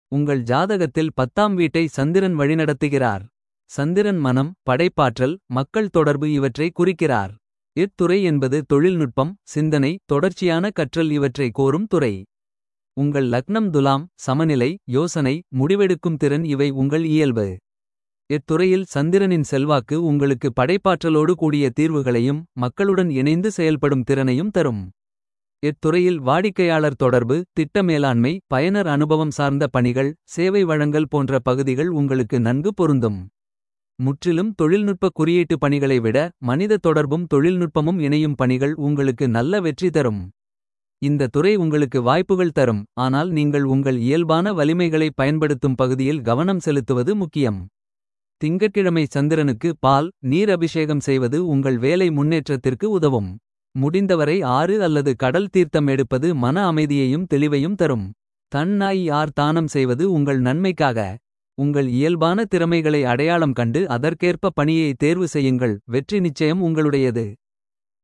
உங்கள் ஜாதகத்தில் பத்தாம் வீட்டை சந்திரன் வழிநடத்துகிறார். சந்திரன் மனம் படைப்பாற்றல் மக்கள் தொடர்பு இவற்றை குறிக்கிறார். இத்துறை என்பது தொழில்நுட்பம் சிந்தனை தொடர்ச்சியான கற்றல் இவற்றை கோரும் துறை. உங்கள் லக்னம் துலாம் சமநிலை யோசனை முடிவெடுக்கும் திறன் இவை உங்கள் இயல்பு. இத்துறையில் சந்திரனின் செல்வாக்கு உங்களுக்கு படைப்பாற்றலோடு கூடிய தீர்வுகளையும். மக்களுடன் இணைந்து செயல்படும் திறனையும் தரும். இத்துறையில் வாடிக்கையாளர் தொடர்பு திட்ட மேலாண்மை பயனர் அனுபவம் சார்ந்த பணிகள். சேவை வழங்கல் போன்ற பகுதிகள் உங்களுக்கு நன்கு பொருந்தும். முற்றிலும் தொழில்நுட்ப குறியீட்டு பணிகளை விட மனித தொடர்பும் தொழில்நுட்பமும் இணையும் பணிகள் உங்களுக்கு நல்ல வெற்றி தரும். இந்த துறை உங்களுக்கு வாய்ப்புகள் தரும் ஆனால் நீங்கள் உங்கள் இயல்பான வலிமைகளை பயன்படுத்தும் பகுதியில் கவனம் செலுத்துவது முக்கியம். திங்கட்கிழமை சந்திரனுக்கு பால் நீர் அபிஷேகம் செய்வது உங்கள் வேலை முன்னேற்றத்திற்கு உதவும். முடிந்தவரை ஆறு அல்லது கடல் தீர்த்தம் எடுப்பது மன அமைதியையும் தெளிவையும் தரும். தன் நாய் யார் தானம் செய்வது உங்கள் நன்மைக்காக. உங்கள் இயல்பான திறமைகளை அடையாளம் கண்டு அதற்கேற்ப பணியை தேர்வு செய்யுங்கள் வெற்றி நிச்சயம் உங்களுடையது.